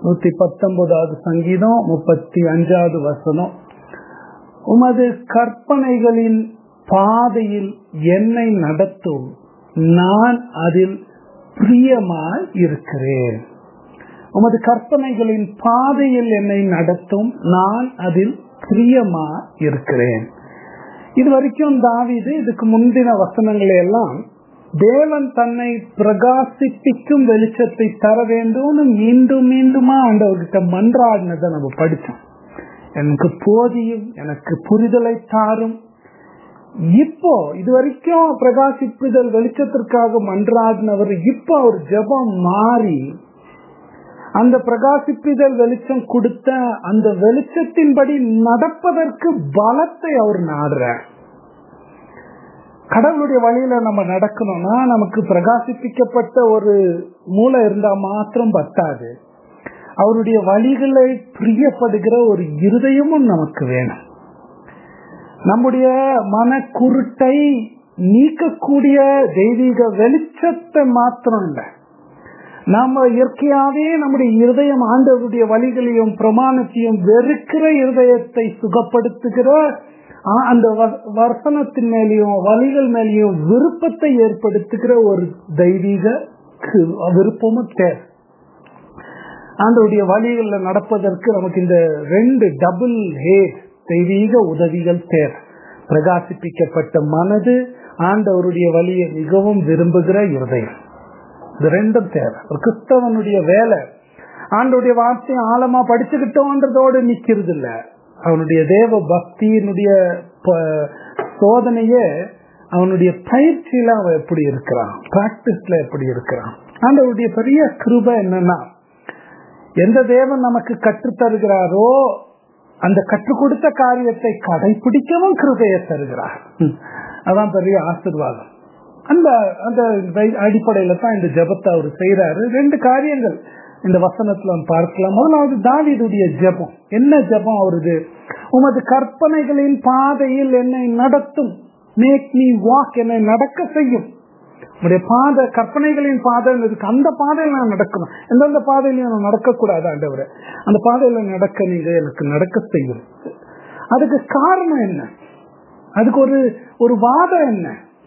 நூத்தி பத்தொன்பதாவது சங்கீதம் முப்பத்தி அஞ்சாவது வசனம் உமது கற்பனைகளின் பாதையில் என்னை நடத்தும் நான் அதில் பிரியமாய் இருக்கிறேன் உமது கற்பனைகளின் பாதையில் என்னை நடத்தும் நான் அதில் பிரியமா இருக்கிறேன் இது வரைக்கும் தாவிது இதுக்கு முந்தின வசனங்களை எல்லாம் தேவன் தன்னை பிரகாசிப்பிக்கும் வெளிச்சத்தை தர வேண்டும்னு மீண்டும் மீண்டுமா ஆண்டவர்கிட்ட மன்றாடினதை நம்ம படிச்சோம் எனக்கு போதியும் எனக்கு புரிதலை தாரும் இப்போ இது வரைக்கும் பிரகாசிப்புதல் வெளிச்சத்திற்காக மன்றாடினவர் இப்போ அவர் ஜெபம் மாறி அந்த பிரகாசிப்பிதழ் வெளிச்சம் கொடுத்த அந்த வெளிச்சத்தின்படி நடப்பதற்கு பலத்தை அவர் நாடுறார் கடவுளுடைய வழியில நம்ம நடக்கணும்னா நமக்கு பிரகாசிப்பிக்கப்பட்ட ஒரு மூளை இருந்தா மாத்திரம் பத்தாது அவருடைய வழிகளை பிரியப்படுகிற ஒரு இருதயமும் நமக்கு வேணும் நம்முடைய மன குருட்டை நீக்கக்கூடிய தெய்வீக வெளிச்சத்தை மாத்திரம் இல்லை நாம இயற்கையாவே நம்முடைய இருதயம் ஆண்டவருடைய வழிகளையும் பிரமாணத்தையும் வெறுக்கிற இருதயத்தை சுகப்படுத்துகிற அந்த வசனத்தின் மேலேயும் வழிகள் மேலேயும் விருப்பத்தை ஏற்படுத்துகிற ஒரு தெய்வீக விருப்பமும் தேவை ஆண்டவருடைய வழிகளில் நடப்பதற்கு நமக்கு இந்த ரெண்டு டபுள் ஹேட் தெய்வீக உதவிகள் தேவை பிரகாசிப்பிக்கப்பட்ட மனது ஆண்டவருடைய வழியை மிகவும் விரும்புகிற இருதயம் இது ரெண்டும் தேவை ஒரு கிறிஸ்தவனுடைய வேலை ஆண்டோடைய வார்த்தையை ஆழமா படிச்சுக்கிட்டோன்றதோடு நிக்கிறது இல்ல அவனுடைய தேவ பக்தியினுடைய சோதனைய அவனுடைய பயிற்சியில அவன் எப்படி இருக்கிறான் பிராக்டிஸ்ல எப்படி இருக்கிறான் ஆண்டவருடைய பெரிய கிருப என்னன்னா எந்த தேவன் நமக்கு கற்றுத் தருகிறாரோ அந்த கற்றுக் கொடுத்த காரியத்தை கடைபிடிக்கவும் கிருபையை தருகிறார் அதான் பெரிய ஆசிர்வாதம் அந்த அந்த அடிப்படையில தான் இந்த ஜபத்தை அவர் செய்யறாரு ரெண்டு காரியங்கள் இந்த வசனத்துல பார்க்கலாம் முதலாவது தாவிதுடைய ஜபம் என்ன ஜபம் அவருது உமது கற்பனைகளின் பாதையில் என்னை நடத்தும் மேக் மீ வாக் என்னை நடக்க செய்யும் உடைய பாதை கற்பனைகளின் பாதை இருக்கு அந்த பாதையில் நான் நடக்கணும் எந்தெந்த பாதையிலையும் நான் நடக்கக்கூடாது ஆண்டவர் அந்த பாதையில நடக்க நீங்க எனக்கு நடக்க செய்யும் அதுக்கு காரணம் என்ன அதுக்கு ஒரு ஒரு வாதம் என்ன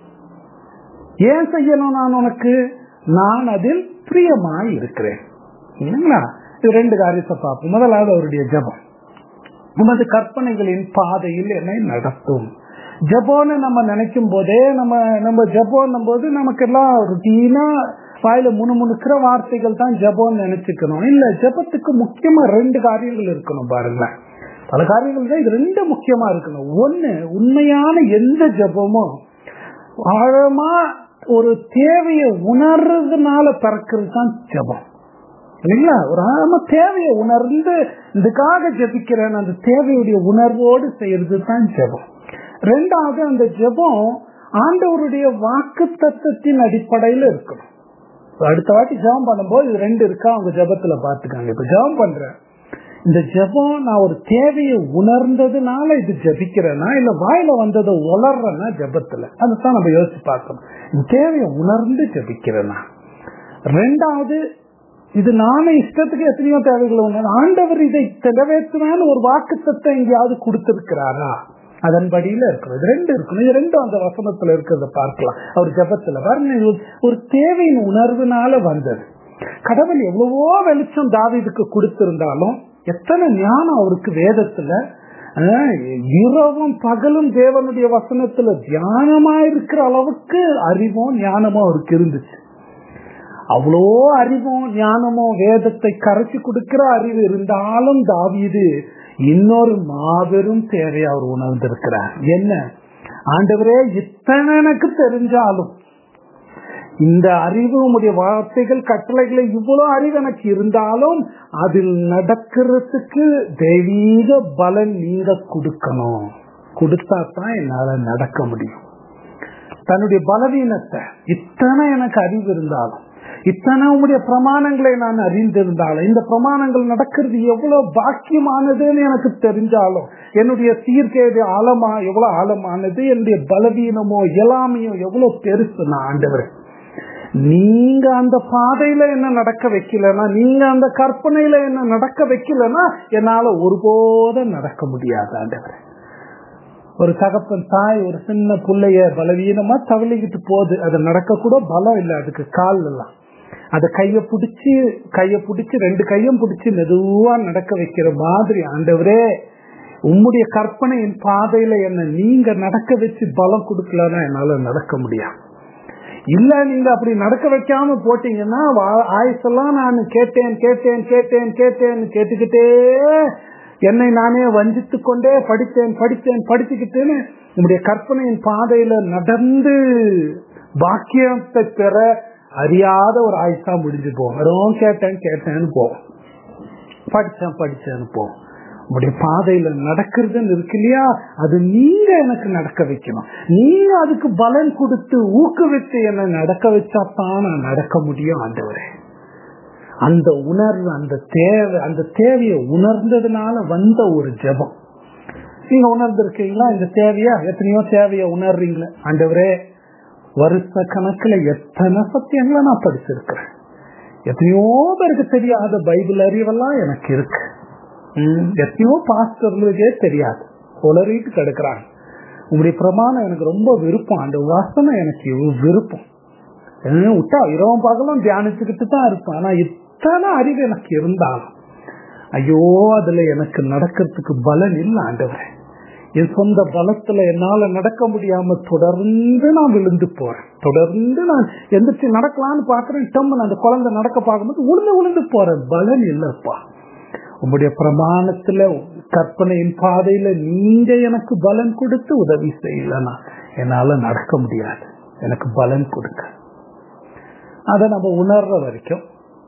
ஏன் செய்யணும் நான் உனக்கு நான் அதில் பிரியமாய் இருக்கிறேன் இல்லைங்களா இது ரெண்டு காரியத்தை பார்ப்போம் முதலாவது அவருடைய ஜபம் உமது கற்பனைகளின் பாதையில் என்னை நடத்தும் ஜபோன்னு நம்ம நினைக்கும் போதே நம்ம நம்ம ஜபோன்னும் போது நமக்கு எல்லாம் ருட்டீனா வாயில முணுமுணுக்கிற வார்த்தைகள் தான் ஜபோன்னு நினைச்சுக்கணும் இல்ல ஜபத்துக்கு முக்கியமா ரெண்டு காரியங்கள் இருக்கணும் பாருங்களேன் பல காரியங்கள் தான் இது ரெண்டு முக்கியமா இருக்கணும் ஒண்ணு உண்மையான எந்த ஜபமும் ஆழமா ஒரு தேவையை உணர்றதுனால பிறக்கிறது தான் ஜபம் இல்லைங்களா ஒரு ஆழமா தேவையை உணர்ந்து இதுக்காக ஜபிக்கிறேன் அந்த தேவையுடைய உணர்வோடு செய்யறது தான் ஜபம் ரெண்டாவது அந்த ஜபம் ஆண்டவருடைய வாக்கு தத்துவத்தின் அடிப்படையில் இருக்கணும் அடுத்த வாட்டி ஜபம் பண்ணும்போது இது ரெண்டு இருக்கா அவங்க ஜபத்துல பாத்துக்காங்க இப்ப ஜபம் பண்றேன் இந்த ஜபம் நான் ஒரு தேவையை உணர்ந்ததுனால இது ஜபிக்கிறேன்னா இல்ல வாயில வந்ததை உளர்றேன்னா ஜபத்துல அதுதான் நம்ம யோசிச்சு பார்க்கணும் இந்த தேவையை உணர்ந்து ஜபிக்கிறேன்னா ரெண்டாவது இது நானே இஷ்டத்துக்கு எத்தனையோ தேவைகளை உணர் ஆண்டவர் இதை நிறைவேற்றுவேன்னு ஒரு வாக்கு தத்துவம் எங்கேயாவது கொடுத்திருக்கிறாரா அதன்படியில இருக்கிறது ரெண்டு இருக்கணும் இது ரெண்டும் அந்த வசனத்துல இருக்கிறத பார்க்கலாம் அவர் ஜபத்துல பாருங்க ஒரு தேவையின் உணர்வுனால வந்தது கடவுள் எவ்வளவோ வெளிச்சம் தாவிதுக்கு கொடுத்திருந்தாலும் எத்தனை ஞானம் அவருக்கு வேதத்துல இரவும் பகலும் தேவனுடைய வசனத்துல தியானமா இருக்கிற அளவுக்கு அறிவும் ஞானமும் அவருக்கு இருந்துச்சு அவ்வளோ அறிவும் ஞானமும் வேதத்தை கரைச்சி கொடுக்கிற அறிவு இருந்தாலும் தாவீது இன்னொரு மாபெரும் தேவையை அவர் உணர்ந்திருக்கிறார் என்ன ஆண்டவரே இத்தனை எனக்கு தெரிஞ்சாலும் இந்த அறிவு உடைய வார்த்தைகள் கட்டளைகளை இவ்வளவு அறிவு எனக்கு இருந்தாலும் அதில் நடக்கிறதுக்கு தெய்வீக பலன் நீங்க கொடுக்கணும் கொடுத்தா தான் என்னால நடக்க முடியும் தன்னுடைய பலவீனத்தை இத்தனை எனக்கு அறிவு இருந்தாலும் இத்தனை உங்களுடைய பிரமாணங்களை நான் அறிந்திருந்தாலும் இந்த பிரமாணங்கள் நடக்கிறது எவ்வளவு பாக்கியமானதுன்னு எனக்கு தெரிஞ்சாலும் என்னுடைய சீர்கேடு ஆழமா எவ்வளவு ஆழமானது என்னுடைய பலவீனமோ இயலாமையோ எவ்வளவு பெருசு நான் ஆண்டவர் நீங்க அந்த பாதையில என்ன நடக்க வைக்கலன்னா நீங்க அந்த கற்பனையில என்ன நடக்க வைக்கலன்னா என்னால ஒருபோதும் நடக்க முடியாது ஆண்டவரே ஒரு தகப்பன் தாய் ஒரு சின்ன பிள்ளைய பலவீனமா தவளிக்கிட்டு போகுது அது நடக்க கூட பலம் இல்லை அதுக்கு கால் எல்லாம் அத கைய பிடிச்சி கைய பிடிச்சி ரெண்டு கையும் பிடிச்சி மெதுவா நடக்க வைக்கிற மாதிரி ஆண்டவரே உம்முடைய கற்பனையின் பாதையில என்ன நீங்க நடக்க வச்சு பலம் கொடுக்கலன்னா என்னால நடக்க முடியாது இல்ல நீங்க அப்படி நடக்க வைக்காம போட்டீங்கன்னா வா- ஆயுசெல்லாம் நான் கேட்டேன் கேட்டேன் கேட்டேன் கேட்டேன் கேட்டுக்கிட்டே என்னை நானே வஞ்சித்து கொண்டே படித்தேன் படித்தேன் படிச்சுக்கிட்டேன்னு உங்களுடைய கற்பனையின் பாதையில நடந்து பாக்கியத்தை பெற அறியாத ஒரு ஆயுசா முடிஞ்சு போகும் வெறும் கேட்டேன் கேட்டேன்னு போகும் படிச்சேன் படிச்சேன்னு போகும் உங்களுடைய பாதையில நடக்கிறதுன்னு இருக்கு இல்லையா அது நீங்க எனக்கு நடக்க வைக்கணும் நீங்க அதுக்கு பலன் கொடுத்து ஊக்குவித்து என்ன நடக்க வச்சா தான் நான் நடக்க முடியும் ஆண்டவரே அந்த உணர்வு அந்த தேவை அந்த தேவையை உணர்ந்ததுனால வந்த ஒரு ஜெபம் நீங்க உணர்ந்திருக்கீங்களா இந்த தேவையா எத்தனையோ தேவையை உணர்றீங்களா ஆண்டவரே வருஷ கணக்குல எத்தனை சத்தியங்களை நான் படிச்சிருக்கிறேன் எத்தனையோ பேருக்கு தெரியாத பைபிள் அறிவெல்லாம் எனக்கு இருக்கு ம், எத்தனையோ பாஸ்டர்களுக்கே தெரியாது உளறிட்டு கிடக்குறாங்க உங்களுடைய பிரமாணம் எனக்கு ரொம்ப விருப்பம் அந்த வசனம் எனக்கு இவ்வ- விருப்பம் என்ன விட்டா இரவும் பகலும் தியானிச்சுக்கிட்டு தான் இருப்பேன் ஆனா இத்தனை அறிவு எனக்கு இருந்தாலும் ஐயோ அதுல எனக்கு நடக்கிறதுக்கு பலன் இல்லை ஆண்டவரே என் சொந்த பலத்துல என்னால நடக்க முடியாம தொடர்ந்து நான் விழுந்து போறேன் தொடர்ந்து நான் எந்திரிச்சு நடக்கலாம்னு பாக்குறேன் டம்மன் அந்த குழந்தை நடக்க பார்க்கும்போது உளுந்து உளுந்து போறேன் பலன் இல்லப்பா உங்களுடைய பிரமாணத்துல கற்பனையின் பாதையில நீங்க எனக்கு பலன் கொடுத்து உதவி செய்யலனா என்னால நடக்க முடியாது எனக்கு பலன் கொடுக்க அதை நம்ம உணர்ற வரைக்கும்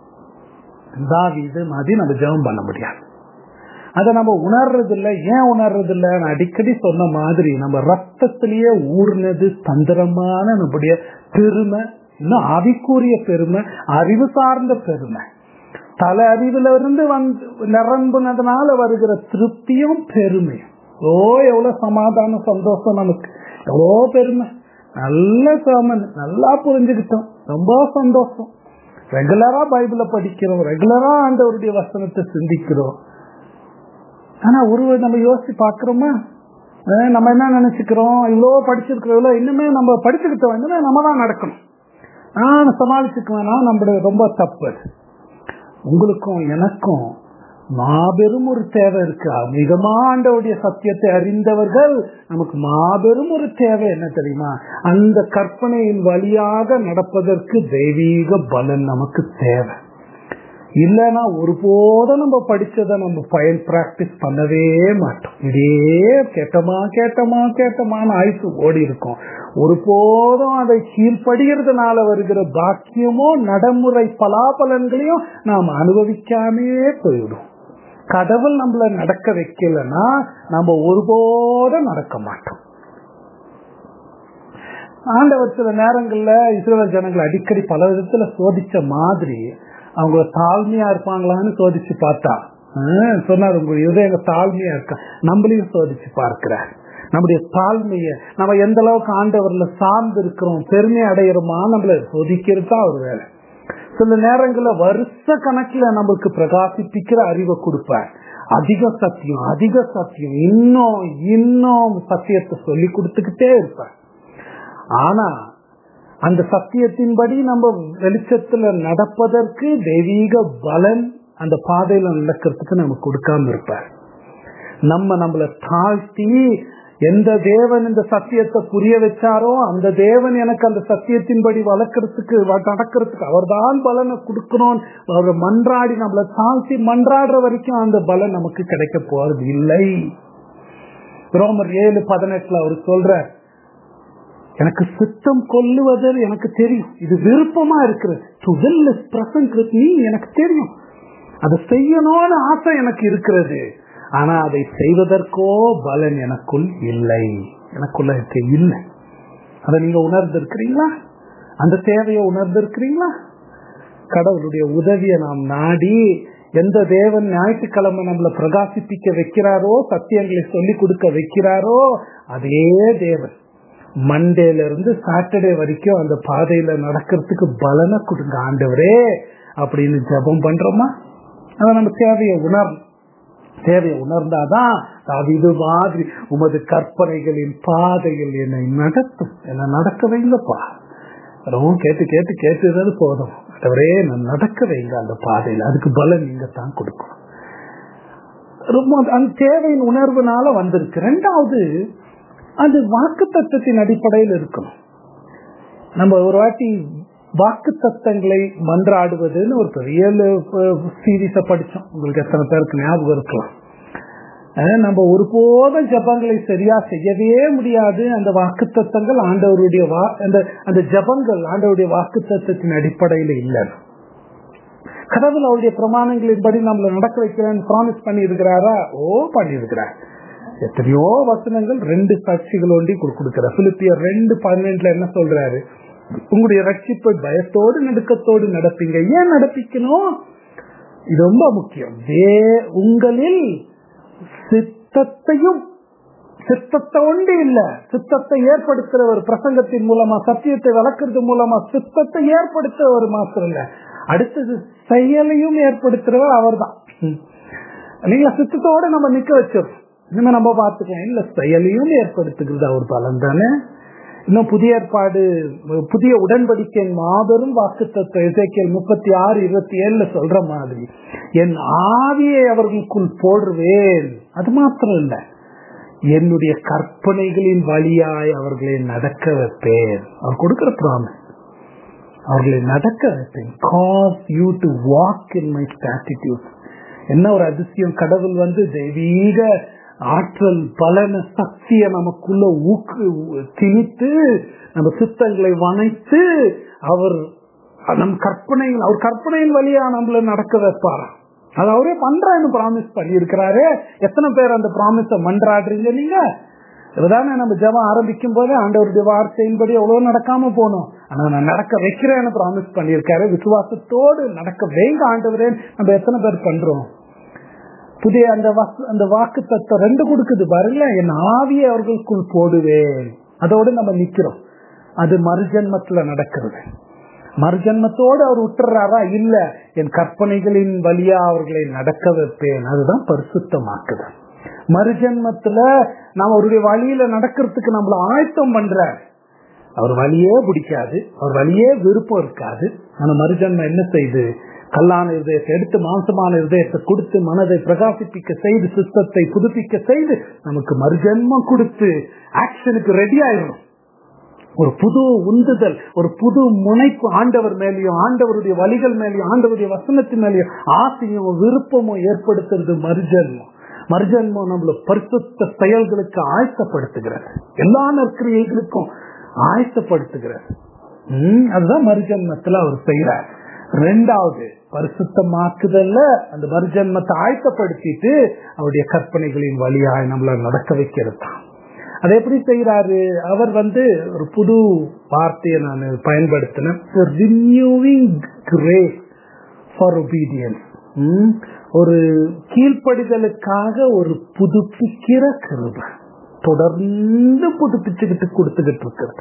தாவீது மாதிரி நம்ம ஜெபம் பண்ண முடியாது அதை நம்ம உணர்றது இல்ல ஏன் உணர்றது இல்ல நான் அடிக்கடி சொன்ன மாதிரி நம்ம ரத்தத்திலேயே ஊர்னது தந்திரமான நம்முடைய பெருமை இன்னும் ஆவிக்குரிய பெருமை அறிவு சார்ந்த பெருமை தலை அறிவுல இருந்து வந்து நிரம்புனதுனால வருகிற திருப்தியும் பெருமையும் ஓ எவ்வளவு சமாதானம் சந்தோஷம் நமக்கு எவ்வளோ பெருமை நல்ல சோமன் நல்லா புரிஞ்சுக்கிட்டோம் ரொம்ப சந்தோஷம் ரெகுலரா பைபிள படிக்கிறோம் ரெகுலரா ஆண்டவருடைய வசனத்தை சிந்திக்கிறோம் ஆனா ஒரு நம்ம யோசிச்சு பாக்குறோமா அஹ் நம்ம என்ன நினைச்சுக்கிறோம் இவ்வளோ படிச்சிருக்கிறோம் இவ்வளோ இன்னுமே நம்ம படிச்சுக்கிட்டோம் இன்னுமே நம்ம தான் நடக்கணும் நான் சமாளிச்சுக்குவேனா நம்மளுடைய ரொம்ப தப்பு அது. உங்களுக்கும் எனக்கும் மாபெரும் ஒரு தேவை இருக்கு அதிகமா ஆண்டவுடைய சத்தியத்தை அறிந்தவர்கள் நமக்கு மாபெரும் ஒரு தேவை என்ன தெரியுமா அந்த கற்பனையின் வழியாக நடப்பதற்கு தெய்வீக பலன் நமக்கு தேவை இல்லைன்னா ஒருபோதும் நம்ம படிச்சதை நம்ம பயன் பிராக்டிஸ் பண்ணவே மாட்டோம் இதே கேட்டமா கேட்டமா கேட்டமான்னு ஆயுசு ஓடி இருக்கும் ஒருபோதும் அதை கீழ்ப்படுகிறதுனால வருகிற பாக்கியமோ நடைமுறை பலாபலன்களையும் நாம் அனுபவிக்காமே போயிடும் கடவுள் நம்மள நடக்க வைக்கலன்னா நம்ம ஒருபோதும் நடக்க மாட்டோம் ஆண்டவர் சில நேரங்கள்ல இஸ்ரேல் ஜனங்களை அடிக்கடி பல விதத்துல சோதிச்ச மாதிரி அவங்க தாழ்மையா இருப்பாங்களான்னு சோதிச்சு பார்த்தா ஆஹ் சொன்னார் உங்க இதயம் தாழ்மையா இருக்கா நம்மளையும் சோதிச்சு பார்க்கிறார் நம்முடைய தாழ்மைய நம்ம எந்த அளவுக்கு ஆண்டவர்ல சார்ந்து இருக்கிறோம் பெருமை அடையிறோமா நம்மள சோதிக்கிறது தான் ஒரு வேலை சில நேரங்கள்ல வருஷ கணக்குல நம்மளுக்கு பிரகாசிப்பிக்கிற அறிவை கொடுப்பார் அதிக சத்தியம் அதிக சத்தியம் இன்னும் இன்னும் சத்தியத்தை சொல்லி கொடுத்துக்கிட்டே இருப்பார் ஆனா அந்த சத்தியத்தின்படி நம்ம வெளிச்சத்துல நடப்பதற்கு தெய்வீக பலன் அந்த பாதையில நடக்கிறதுக்கு நம்ம கொடுக்காம இருப்பார் நம்ம நம்மள தாழ்த்தி எந்த தேவன் இந்த சத்தியத்தை புரிய வச்சாரோ அந்த தேவன் எனக்கு அந்த சத்தியத்தின்படி வளர்க்கறதுக்கு நடக்கிறதுக்கு அவர்தான் பலனை கொடுக்கணும் அவர் மன்றாடி நம்மளை தாழ்த்தி மன்றாடுற வரைக்கும் அந்த பலன் நமக்கு கிடைக்க போறது இல்லை ரோமர் ஏழு பதினெட்டுல அவர் சொல்ற எனக்கு சித்தம் கொல்லுவதில் எனக்கு தெரியும் இது விருப்பமா இருக்கிறது to will is present with me எனக்கு தெரியும் அதை செய்யணும்னு ஆசை எனக்கு இருக்கிறது ஆனா அதை செய்வதற்கோ பலன் எனக்குள் இல்லை எனக்குள்ள இல்லை அதை நீங்க உணர்ந்து இருக்கிறீங்களா அந்த தேவையை உணர்ந்து இருக்கிறீங்களா கடவுளுடைய உதவியை நாம் நாடி எந்த தேவன் ஞாயிற்றுக்கிழமை நம்மளை பிரகாசிப்பிக்க வைக்கிறாரோ சத்தியங்களை சொல்லி கொடுக்க வைக்கிறாரோ அதே தேவன் மண்டேல இருந்து சாட்டர்டே வரைக்கும் அந்த பாதையில நடக்கிறதுக்கு பலனை கொடுங்க ஆண்டவரே அப்படின்னு ஜெபம் பண்றோமா அதை நம்ம தேவையை உணரணும் தேவையை உணர்ந்தாதான் இது மாதிரி உமது கற்பனைகளின் பாதையில் என்னை நடத்தும் என்ன நடக்க வைங்கப்பா ரொம்ப கேட்டு கேட்டு கேட்டுறது போதும் ஆண்டவரே நான் நடக்க வைங்க அந்த பாதையில் அதுக்கு பலன் நீங்க தான் கொடுக்கும் ரொம்ப அந்த தேவையின் உணர்வுனால வந்திருக்கு ரெண்டாவது அது வாக்கு தத்துவத்தின் அடிப்படையில் இருக்கணும் நம்ம ஒரு வாட்டி வாக்கு தத்தங்களை மன்றாடுவதுன்னு ஒரு பெரிய சீரீஸ படிச்சோம் உங்களுக்கு எத்தனை பேருக்கு ஞாபகம் இருக்கலாம் நம்ம ஒருபோதும் ஜபங்களை சரியா செய்யவே முடியாது அந்த வாக்கு தத்தங்கள் ஆண்டவருடைய வா அந்த அந்த ஜபங்கள் ஆண்டவருடைய வாக்கு தத்துவத்தின் அடிப்படையில் இல்லை கடவுள் அவருடைய பிரமாணங்களின்படி நம்மள நடக்க வைக்கிறேன்னு ப்ராமிஸ் பண்ணி இருக்கிறாரா ஓ பண்ணி இருக்கிறார் எத்தனையோ வசனங்கள் ரெண்டு சாட்சிகள் ஒண்டி கொடுக்கிறார் பிலிப்பியர் ரெண்டு பன்னெண்டுல என்ன சொல்றாரு உங்களுடைய ரட்சிப்பை பயத்தோடு நடுக்கத்தோடு நடப்பீங்க ஏன் நடப்பிக்கணும் இது ரொம்ப முக்கியம் வே உங்களில் சித்தத்தையும் சித்தத்தை ஒன்று இல்ல சித்தத்தை ஏற்படுத்துற ஒரு பிரசங்கத்தின் மூலமா சத்தியத்தை வளர்க்கறது மூலமா சித்தத்தை ஏற்படுத்துற ஒரு மாத்திரம் இல்ல அடுத்தது செயலையும் ஏற்படுத்துறவர் அவர் தான் நீங்க சித்தத்தோட நம்ம நிக்க வச்சிடும் இனிமே நம்ம பார்த்துக்கலாம் இல்ல செயலையும் ஏற்படுத்துகிறது அவர் பலன் தானே இன்னும் புதிய ஏற்பாடு புதிய உடன்படிக்கையின் மாபெரும் வாக்கு தத்துவம் முப்பத்தி ஆறு இருபத்தி ஏழுல சொல்ற மாதிரி என் ஆவியை அவர்களுக்குள் போடுவேன் அது மாத்திரம் இல்ல என்னுடைய கற்பனைகளின் வழியாய் அவர்களை நடக்க வைப்பேன் அவர் கொடுக்கிற ப்ராமிஸ் அவர்களை நடக்க வைப்பேன் cause you to walk in my statute என்ன ஒரு அதிசயம் கடவுள் வந்து தெய்வீக ஆற்றல் பலன சக்திய நமக்குள்ள ஊக்கு திணித்து நம்ம சித்தங்களை வனைத்து அவர் நம் கற்பனையில் அவர் கற்பனையின் வழியா நம்மள நடக்க வைப்பாராம் அது அவரே பண்றேன்னு ப்ராமிஸ் பண்ணியிருக்கிறாரு எத்தனை பேர் அந்த ப்ராமிஸ மன்றாடுறீங்க நீங்க இதுதானே நம்ம ஜபம் ஆரம்பிக்கும் போதே ஆண்டவருடைய வார்த்தையின்படி எவ்வளவு நடக்காம போனோம் ஆனா நான் நடக்க வைக்கிறேன்னு ப்ராமிஸ் பண்ணியிருக்காரு விசுவாசத்தோடு நடக்க வைங்க ஆண்டவரே நம்ம எத்தனை பேர் பண்றோம் புதிய அந்த அந்த வாக்கு தத்துவம் ரெண்டு கொடுக்குது பாருங்க என் ஆவியை அவர்களுக்குள் போடுவேன் அதோடு நம்ம நிக்கிறோம் அது மறுஜன்மத்துல நடக்கிறது மறுஜன்மத்தோடு அவர் விட்டுறாரா இல்ல என் கற்பனைகளின் வழியா அவர்களை நடக்க வைப்பேன் அதுதான் பரிசுத்தமாக்குது மறுஜன்மத்துல நாம் அவருடைய வழியில நடக்கிறதுக்கு நம்மள ஆயத்தம் பண்ற அவர் வழியே பிடிக்காது அவர் வழியே விருப்பம் இருக்காது ஆனா மறுஜன்மம் என்ன செய்யுது கல்லான இதயத்தை எடுத்து மாம்சமான இதயத்தை கொடுத்து மனதை பிரகாசிப்பிக்க செய்து சிஸ்டத்தை புதுப்பிக்க செய்து நமக்கு மறுஜன்மம் கொடுத்து ஆக்ஷனுக்கு ரெடி ஆயிடும் ஒரு புது உந்துதல் ஒரு புது முனைப்பு ஆண்டவர் மேலேயும் ஆண்டவருடைய வழிகள் மேலேயும் ஆண்டவருடைய வசனத்தின் மேலேயும் ஆசையும் விருப்பமும் ஏற்படுத்துறது மறுஜன்மம் மறுஜன்மம் நம்மள பரிசுத்த செயல்களுக்கு ஆயத்தப்படுத்துகிறது எல்லா நற்கிரியைகளுக்கும் ஆயத்தப்படுத்துகிறது அதுதான் மறுஜன்மத்துல அவர் செய்யறார் ரெண்டாவது பரிசுத்தமாக்குதல்ல அந்த மறுஜன்மத்தை ஆயத்தப்படுத்திட்டு அவருடைய கற்பனைகளின் வழியாய் நம்மள நடக்க வைக்கிறது தான் அதை எப்படி செய்யறாரு அவர் வந்து ஒரு புது வார்த்தையை நான் பயன்படுத்தினேன் ரினியூவிங் கிரேஸ் ஃபார் ஒபீடியன்ஸ் ஒரு கீழ்ப்படிதலுக்காக ஒரு புதுப்பிக்கிற கிருப தொடர்ந்து புதுப்பிச்சுக்கிட்டு கொடுத்துக்கிட்டு இருக்கிறது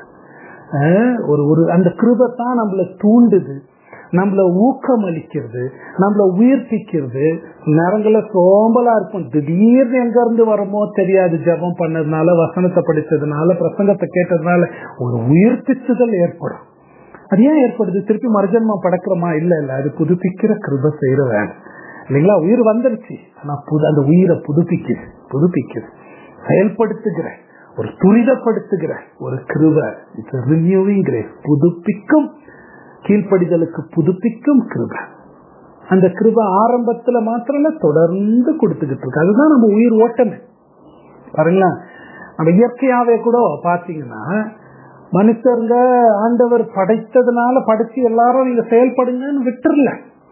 ஒரு ஒரு அந்த கிருபை தான் நம்மள தூண்டுது நம்மள ஊக்கம் அளிக்கிறது நம்மள உயிர்ப்பிக்கிறது நேரங்கள சோம்பலா இருக்கும் திடீர்னு எங்க இருந்து வரமோ தெரியாது ஜபம் பண்ணதுனால வசனத்தை படிச்சதுனால பிரசங்கத்தை கேட்டதுனால ஒரு உயிர்ப்பிச்சுதல் ஏற்படும் அது ஏன் ஏற்படுது திருப்பி மறுஜன்மம் படக்கிறோமா இல்ல இல்ல அது புதுப்பிக்கிற கிருப செய்யற வேணும் இல்லைங்களா உயிர் வந்துருச்சு ஆனா புது அந்த உயிரை புதுப்பிக்குது புதுப்பிக்குது செயல்படுத்துகிற ஒரு துரிதப்படுத்துகிற ஒரு கிருப இட்ஸ் ரினியூவிங் கிரேஸ் புதுப்பிக்கும் கீழ்ப்படிதலுக்கு புதுப்பிக்கும் கிருப அந்த கிருப ஆரம்பத்துல மாத்திரம் தொடர்ந்து கொடுத்துக்கிட்டு இருக்கு அதுதான் நம்ம உயிர் ஓட்டமே பாருங்களா நம்ம இயற்கையாவே கூட பாத்தீங்கன்னா மனுஷருங்க ஆண்டவர் படைத்ததுனால படைச்சு எல்லாரும் நீங்க செயல்படுங்கன்னு விட்டுறல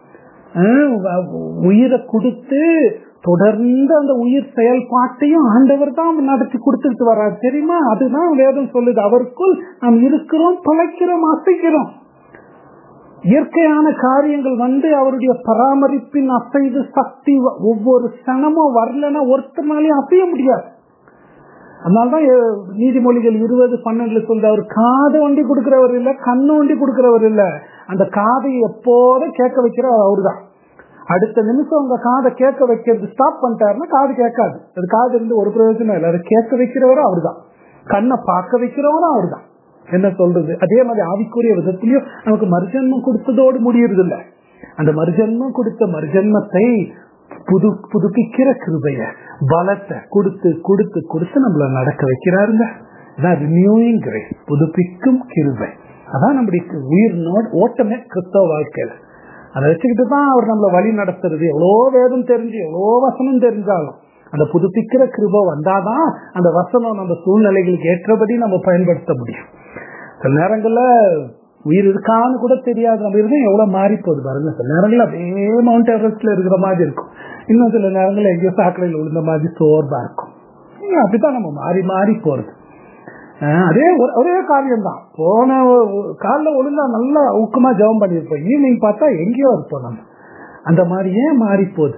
உயிரை கொடுத்து தொடர்ந்து அந்த உயிர் செயல்பாட்டையும் ஆண்டவர் தான் நடத்தி கொடுத்துட்டு வர்றாரு தெரியுமா அதுதான் வேதம் சொல்லுது அவருக்குள் நாம் இருக்கிறோம் பழைக்கிறோம் அசைக்கிறோம் இயற்கையான காரியங்கள் வந்து அவருடைய பராமரிப்பின் அசைவு சக்தி ஒவ்வொரு சனமும் வரலன்னா ஒருத்தனாலையும் அசைய முடியாது அதனால்தான் எ- நீதிமொழிகள் இருபது பன்னெண்டுல சொல்ற அவர் காதை ஒண்டி கொடுக்கிறவர் இல்ல கண்ணு ஒண்டி கொடுக்கிறவர் இல்ல அந்த காதை எப்போதும் கேட்க வைக்கிறவர் அவர்தான் அடுத்த நிமிஷம் உங்க காதை கேட்க வைக்கிறது ஸ்டாப் பண்ணிட்டாருன்னா காது கேட்காது அது காது இருந்து ஒரு பிரயோஜனம் இல்லை அதை கேட்க வைக்கிறவரும் அவர்தான் கண்ணை பார்க்க வைக்கிறவரும் அவர்தான் என்ன சொல்றது அதே மாதிரி ஆவிக்குரிய விதத்திலயும் நமக்கு மறுஜன்மம் கொடுத்ததோடு முடியறது இல்ல அந்த மறுஜன்மம் கொடுத்த மறுஜன்மத்தை புது புதுப்பிக்கிற கிருபைய பலத்தை கொடுத்து கொடுத்து கொடுத்து நம்மள நடக்க வைக்கிறாருங்க அதான் ரினியூயிங் கிரேஸ் புதுப்பிக்கும் கிருபை அதான் நம்முடைய உயிர் நோட் ஓட்டமே கிறிஸ்தவ வாழ்க்கையில அதை வச்சுக்கிட்டு தான் அவர் நம்மளை வழி நடத்துறது எவ்வளோ வேதம் தெரிஞ்சு எவ்வளோ வசனம் தெரிஞ்சாலும் அந்த புதுப்பிக்கிற கிருபை வந்தாதான் அந்த வசனம் நம்ம சூழ்நிலைகளுக்கு ஏற்றபடி நம்ம பயன்படுத்த முடியும் சில நேரங்கள்ல உயிர் இருக்கான்னு கூட தெரியாது நம்ம இருந்தும் எவ்வளவு மாறி போகுது பாருங்க சில நேரங்கள்ல அப்படியே மவுண்ட் எவரெஸ்ட்ல இருக்கிற மாதிரி இருக்கும் இன்னும் சில நேரங்கள்ல எங்கேயோ சாக்கடையில் விழுந்த மாதிரி சோர்வா இருக்கும் ஹம், அப்படித்தான் நம்ம மாறி மாறி போறது ஆஹ் அதே ஒரு- ஒரே காரியம் தான் போன காலைல ஒழுங்கா நல்லா ஊக்கமா ஜெபம் பண்ணியிருப்போம் ஈவினிங் பார்த்தா எங்கேயோ இருப்போம் நம்ம அந்த மாதிரி ஏன் மாறி போகுது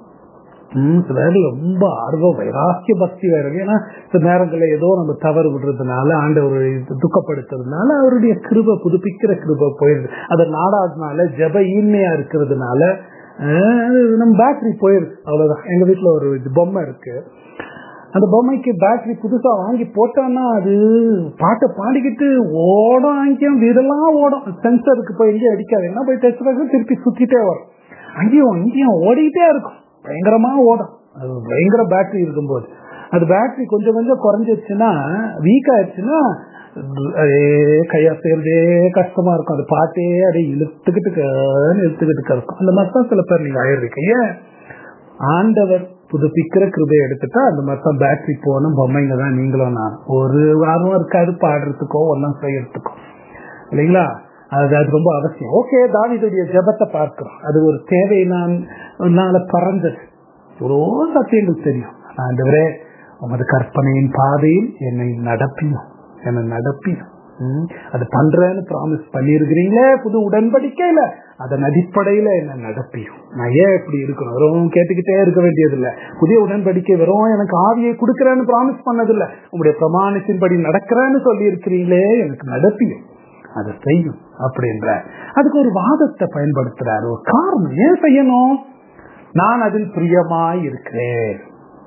ம், சில நேரங்கள்ல ரொம்ப ஆர்வம் வைராக்கிய பக்தி வேற ஏன்னா சில நேரங்கள்ல ஏதோ நம்ம தவறு விடுறதுனால ஆண்டவர் இது துக்கப்படுத்துறதுனால அவருடைய கிருபை புதுப்பிக்கிற கிருபை போயிருது அதை நாடாதுனால ஜெப ஈன்மையா இருக்கிறதுனால ஆஹ், நம்ம பேட்டரி போயிருது அவ்வளவுதான் எங்க வீட்டுல ஒரு இது பொம்மை இருக்கு அந்த பொம்மைக்கு பேட்டரி புதுசா வாங்கி போட்டோம்னா அது பாட்டை பாடிக்கிட்டு ஓடும் அங்கேயும் வீடெல்லாம் ஓடும் சென்சருக்கு போய் எங்கேயும் அடிக்காது என்ன போய் டச் பண்ணி திருப்பி சுத்திட்டே வரும் அங்கேயும் இங்கேயும் ஓடிக்கிட்டே இருக்கும் பயங்கரமா ஓடும் அது பயங்கர பேட்டரி இருக்கும்போது அது பேட்டரி கொஞ்சம் கொஞ்சம் குறைஞ்சிருச்சுன்னா வீக் ஆயிடுச்சுன்னா அதே கையா செய்யறதே கஷ்டமா இருக்கும் அது பாட்டே அப்படியே இழுத்துக்கிட்டு க- இழுத்துக்கிட்டு இருக்கும் அந்த மாதிரி தான் சில பேர் நீங்க ஆயிடுறீங்க ஏன் ஆண்டவர் புதுப்பிக்கிற கிருபை எடுத்துட்டா அந்த மாதிரி தான் பேட்டரி போன பொம்மைங்க தான் நீங்களும் நான் ஒரு வாரம் இருக்காது பாடுறதுக்கோ ஒன்றும் செய்யறதுக்கோ இல்லைங்களா அது அது ரொம்ப அவசியம் ஓகே தாவிதுடைய ஜெபத்தை பார்க்கிறோம் அது ஒரு தேவை நான் நாள பறந்தது எவ்வளோ சத்தியங்கள் தெரியும் ஆண்டவரே உமது கற்பனையின் பாதையில் என்னை நடப்பியும் என்னை நடப்பியும் ம், அது பண்றேன்னு ப்ராமிஸ் பண்ணிருக்கிறீங்களே புது உடன்படிக்கையில அதன் அடிப்படையில என்ன நடப்பியும் நான் ஏன் இப்படி இருக்கணும் வெறும் கேட்டுக்கிட்டே இருக்க வேண்டியது இல்ல புதிய உடன்படிக்கை வெறும் எனக்கு ஆவியை கொடுக்கறேன்னு ப்ராமிஸ் பண்ணதில்ல உங்களுடைய பிரமாணத்தின்படி நடக்கிறேன்னு சொல்லி இருக்கிறீங்களே எனக்கு நடப்பியும் அதை செய்யும் அப்படின்ற அதுக்கு ஒரு வாதத்தை பயன்படுத்துறாரு ஒரு காரணம் ஏன் செய்யணும் நான் அதில் பிரியமாய் இருக்கிறேன்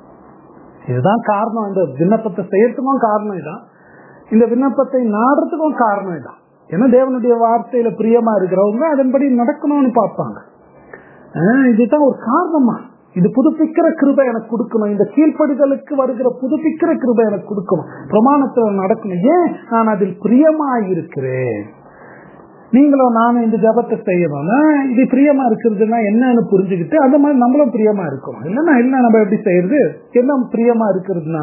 இதுதான் காரணம் இந்த விண்ணப்பத்தை செய்யறதுக்கும் காரணம் இதான் இந்த விண்ணப்பத்தை நாடுறதுக்கும் காரணம் இதான் ஏன்னா தேவனுடைய வார்த்தையில பிரியமா இருக்கிறவங்க அதன்படி நடக்கணும்னு பார்ப்பாங்க ஆஹ் இதுதான் ஒரு காரணமா இது புதுப்பிக்கிற கிருபை எனக்கு கொடுக்கணும் இந்த கீழ்ப்படிதலுக்கு வருகிற புதுப்பிக்கிற கிருபை எனக்கு கொடுக்கணும் பிரமாணத்துல நடக்கணும் ஏன் நான் அதில் பிரியமாய் இருக்கிறேன் நீங்களும் நானும் இந்த ஜபத்தை செய்யணும்னா இது பிரியமா இருக்கிறதுனா என்னன்னு புரிஞ்சுக்கிட்டு அந்த மாதிரி நம்மளும் பிரியமா இருக்கணும் இல்லைன்னா என்ன நம்ம எப்படி செய்யறது என்ன பிரியமா இருக்கிறதுனா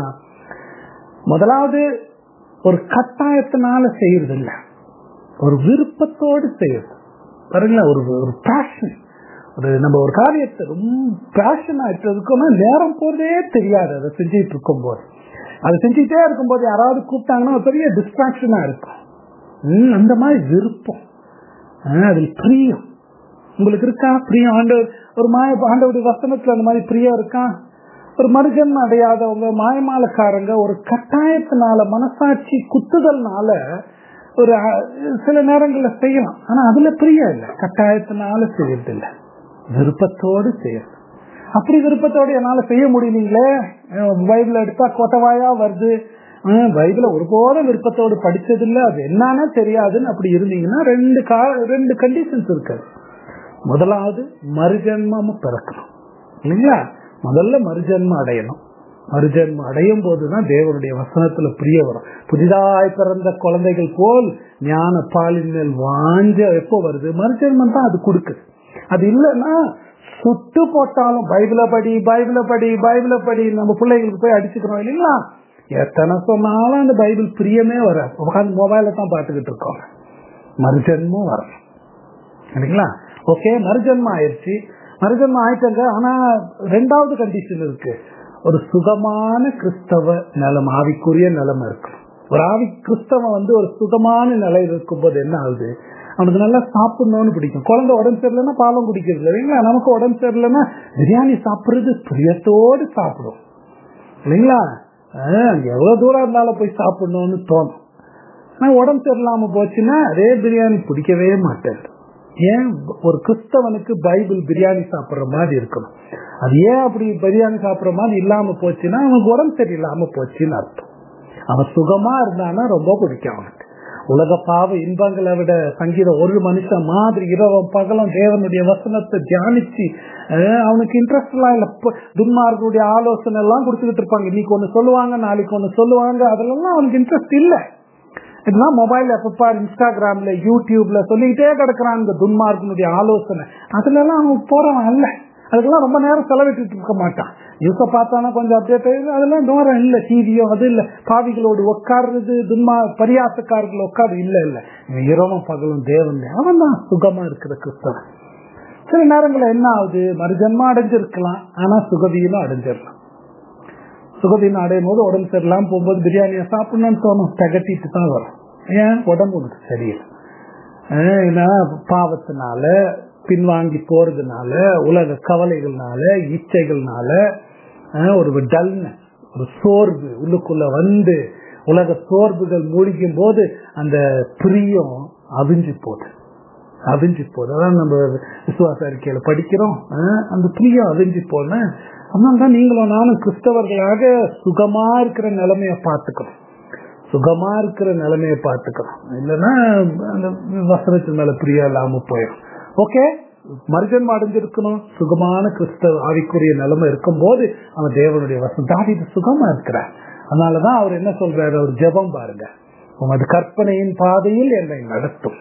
முதலாவது ஒரு கட்டாயத்தினால செய்யறது இல்ல ஒரு விருப்பத்தோடு செய்யறது பாருங்களேன் ஒரு ஒரு பேஷன் ஒரு நம்ம ஒரு காரியத்தை ரொம்ப பேஷன் ஆயிட்டு இருக்கோம்னா நேரம் போறதே தெரியாது அதை செஞ்சுட்டு இருக்கும் போது அதை செஞ்சுட்டே இருக்கும்போது யாராவது கூப்பிட்டாங்கன்னா ஒரு பெரிய டிஸ்ட்ராக்ஷனா இருக்கும் ம், அந்த மாதிரி விருப்பம் ஆஹ், அதில் பிரியம் உங்களுக்கு இருக்கா பிரியம் ஆண்டவர் ஒரு மாய ஆண்டவருடைய வசனத்துல அந்த மாதிரி பிரியம் இருக்கா ஒரு மருஜன் அடையாதவங்க மாயமாலக்காரங்க ஒரு கட்டாயத்தினால மனசாட்சி குத்துதல்னால ஒரு அஹ், சில நேரங்கள்ல செய்யலாம் ஆனா அதுல பிரியம் இல்லை கட்டாயத்தினால செய்யறது இல்லை விருப்பத்தோடு செய்யறது அப்படி விருப்பத்தோடு என்னால செய்ய முடியலீங்களே அஹ் பைபிள் எடுத்தா கொட்டவாயா வருது அஹ் பைபிள ஒருபோதும் விருப்பத்தோடு படிச்சதில்லை அது என்னன்னு தெரியாதுன்னு அப்படி இருந்தீங்கன்னா ரெண்டு கா ரெண்டு கண்டிஷன்ஸ் இருக்காது முதலாவது மறுஜன்மமும் பிறக்கணும் இல்லைங்களா முதல்ல மறுஜன்மம் அடையணும் மறுஜன்மம் அடையும் போதுதான் தேவனுடைய வசனத்துல பிரிய வரும் புதிதாய் பிறந்த குழந்தைகள் போல் ஞான பாலின் மேல் வாஞ்ச எப்போ வருது மறுஜன்மம் தான் அது கொடுக்குது அது இல்லைன்னா சுட்டு போட்டாலும் பைபிள படி பைபிள படி பைபிள படி நம்ம பிள்ளைகளுக்கு போய் அடிச்சுக்கிறோம் இல்லைங்களா எத்தனை சொன்னாலும் அந்த பைபிள் பிரியமே வராது உட்காந்து மொபைல தான் பார்த்துக்கிட்டு இருக்கோம் மறுஜன்மம் வரணும் இல்லைங்களா ஓகே மறுஜன்மம் ஆயிடுச்சு மறுஜன்மம் ஆயிட்டாங்க ஆனா ரெண்டாவது கண்டிஷன் இருக்கு ஒரு சுகமான கிறிஸ்தவ நிலம் ஆவிக்குரிய நிலைமை இருக்கு ஒரு ஆவி கிறிஸ்தவன் வந்து ஒரு சுகமான நிலையில் இருக்கும்போது என்ன ஆகுது அவனுக்கு நல்லா சாப்பிடணும்னு பிடிக்கும் குழந்தை உடம்பு சரியில்லைன்னா பாலம் குடிக்கிறது இல்லைங்களா நமக்கு உடம்பு சரியில்லைன்னா பிரியாணி சாப்பிடுறது பிரியத்தோடு சாப்பிடும் இல்லைங்களா ஆஹ், எவ்வளவு தூரம் இருந்தாலும் போய் சாப்பிடணும்னு தோணும் ஆனா உடம்பு சரியில்லாம போச்சுன்னா அதே பிரியாணி பிடிக்கவே மாட்டேன் ஏன் ஒரு கிறிஸ்தவனுக்கு பைபிள் பிரியாணி சாப்பிடுற மாதிரி இருக்கணும் அது ஏன் அப்படி பிரியாணி சாப்பிடுற மாதிரி இல்லாம போச்சுன்னா அவனுக்கு உடம்பு சரியில்லாம போச்சுன்னு அர்த்தம் அவன் சுகமா இருந்தானா ரொம்ப பிடிக்கும் அவனுக்கு உலக பாவ இன்பங்களை விட சங்கீதம் ஒரு மனுஷன் மாதிரி இரவும் பகலும் தேவனுடைய வசனத்தை தியானிச்சு அஹ், அவனுக்கு இன்ட்ரெஸ்ட் எல்லாம் இல்ல ப- துன்மார்களுடைய ஆலோசனை எல்லாம் கொடுத்துக்கிட்டு இருப்பாங்க இன்னைக்கு ஒண்ணு சொல்லுவாங்க நாளைக்கு ஒண்ணு சொல்லுவாங்க அதெல்லாம் அவனுக்கு இன்ட்ரெஸ்ட் இல்லை இதெல்லாம் மொபைல் எப்பப்பா இன்ஸ்டாகிராம்ல யூடியூப்ல சொல்லிக்கிட்டே கிடக்குறான் இந்த துன்மார்க்கனுடைய ஆலோசனை அதுல எல்லாம் அவன் போறவன் அல்ல அதுக்கெல்லாம் ரொம்ப நேரம் செலவிட்டு இருக்க மாட்டான் நியூஸ பார்த்தானா கொஞ்சம் அப்டேட் அதெல்லாம் நேரம் இல்ல டிவியோ அது இல்ல பாவிகளோடு உட்காருறது துன்மா பரியாசக்காரர்கள் உட்காரு இல்ல இல்ல இவன் இரவும் பகலும் தேவன் அவன் தான் சுகமா இருக்கிற கிறிஸ்தவன் சில நேரங்கள்ல என்ன ஆகுது மறுஜன்மா அடைஞ்சிருக்கலாம் ஆனா சுகதியிலும் அடைஞ்சிடலாம் சுகதினம் அடையும் போது உடம்பு சரியில்லாம போகும்போது பிரியாணியை சாப்பிடணும்னு தோணும் தகட்டிட்டு தான் வரும் ஏன் உடம்பு உனக்கு சரியில்லை ஆஹ் ஏன்னா பாவத்தினால பின்வாங்கி போறதுனால உலக கவலைகள்னால இச்சைகள்னால ஆஹ் ஒரு டல்னஸ் ஒரு சோர்வு உள்ளுக்குள்ள வந்து உலக சோர்வுகள் மூழ்கும் போது அந்த பிரியம் அவிஞ்சு போகுது அவிஞ்சு போகுது அதான் நம்ம விசுவாச அறிக்கையில படிக்கிறோம் ஆஹ் அந்த பிரியம் அவிஞ்சு போன அதனால தான் நீங்களும் நானும் கிறிஸ்தவர்களாக சுகமா இருக்கிற நிலைமைய பார்த்துக்கணும் சுகமா இருக்கிற நிலைமையை பார்த்துக்கணும் இல்லைன்னா அந்த வசனத்து மேல பிரியா இல்லாம போயிடும் ஓகே மருஜன் அடைஞ்சிருக்கணும் சுகமான கிறிஸ்தவ ஆவிக்குரிய நிலைமை இருக்கும் போது அவன் தேவனுடைய வசனம் தாவிது சுகமா இருக்கிறார் அதனாலதான் அவர் என்ன சொல்றாரு அவர் ஜெபம் பாருங்க உமது கற்பனையின் பாதையில் என்னை நடத்தும்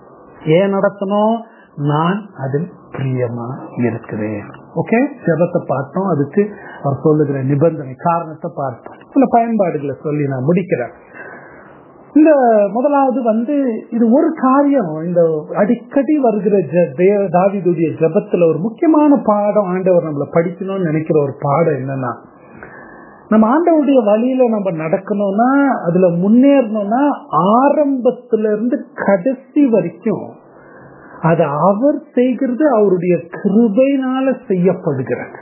ஏன் நடத்தணும் நான் அதில் பிரியமா இருக்கிறேன் ஓகே ஜெபத்தை பார்த்தோம் அதுக்கு அவர் சொல்லுகிற நிபந்தனை காரணத்தை பார்த்தோம் சில பயன்பாடுகளை சொல்லி நான் முடிக்கிறேன் இந்த முதலாவது வந்து இது ஒரு காரியம் இந்த அடிக்கடி வருகிற ஜ- தேவ- தாவீதுடைய ஜபத்துல ஒரு முக்கியமான பாடம் ஆண்டவர் நம்மள படிக்கணும்னு நினைக்கிற ஒரு பாடம் என்னன்னா நம்ம ஆண்டவருடைய வழியில நம்ம நடக்கணும்னா அதுல முன்னேறணும்னா ஆரம்பத்துல இருந்து கடைசி வரைக்கும் அது அவர் செய்கிறது அவருடைய கிருபையினால செய்யப்படுகிறது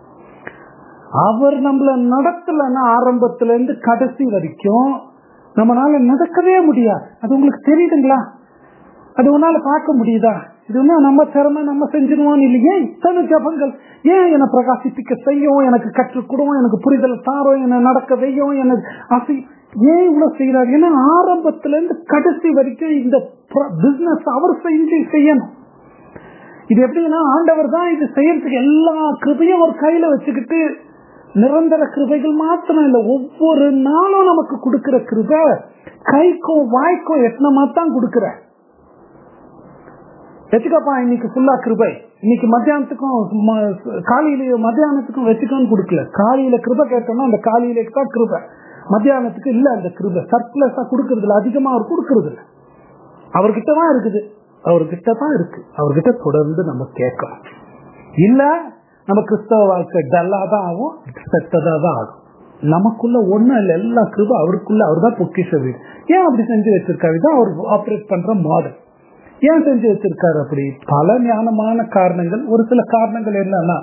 அவர் நம்மள நடத்தலன்னா ஆரம்பத்துல இருந்து கடைசி வரைக்கும் நம்மளால நடக்கவே முடியாது அது உங்களுக்கு தெரியுதுங்களா அது உன்னால பார்க்க முடியுதா இது ஒன்றும் நம்ம திறமை நம்ம செஞ்சிருவோம் இல்லையே இத்தனை ஜபங்கள் ஏன் என்னை பிரகாசிப்பிக்க செய்யும் எனக்கு கற்றுக் கொடுவோம் எனக்கு புரிதல் தாரோம் என்னை நடக்க வையும் எனக்கு ஆசை ஏன் இவ்வளவு செய்யறாரு ஏன்னா ஆரம்பத்துல இருந்து கடைசி வரைக்கும் இந்த பிசினஸ் அவர் செஞ்சு செய்யணும் இது எப்படின்னா ஆண்டவர் தான் இது செய்யறதுக்கு எல்லா கிருபையும் ஒரு கையில வச்சுக்கிட்டு நிரந்தர கிருபைகள் மாத்திரம் இல்ல ஒவ்வொரு நாளும் நமக்கு கொடுக்கிற கிருபை கைக்கும் வாய்க்கும் எத்தனை தான் கொடுக்கிற வச்சுக்கப்பா இன்னைக்கு ஃபுல்லா கிருபை இன்னைக்கு மத்தியானத்துக்கும் ம- காலையில மத்தியானத்துக்கும் வச்சுக்கோன்னு கொடுக்கல காலையில கிருபை கேட்டோம்னா அந்த காலையில தான் கிருபை மத்தியானத்துக்கு இல்ல அந்த கிருபை சர்ப்ளஸா கொடுக்கறது இல்ல அதிகமா அவர் கொடுக்கறது இல்ல அவர்கிட்ட தான் இருக்குது அவர்கிட்ட தான் இருக்கு அவர்கிட்ட தொடர்ந்து நம்ம கேட்கணும் இல்ல நம்ம கிறிஸ்தவ வாழ்க்கை டல்லா தான் ஆகும் செத்ததா தான் ஆகும் நமக்குள்ள ஒண்ணும் இல்ல எல்லா கிருப அவருக்குள்ள அவர் தான் பொக்கிஷ வீடு ஏன் அப்படி செஞ்சு வச்சிருக்காரு இதான் அவர் ஆப்ரேட் பண்ற மாடல் ஏன் செஞ்சு வச்சிருக்காரு அப்படி பல ஞானமான காரணங்கள் ஒரு சில காரணங்கள் என்னன்னா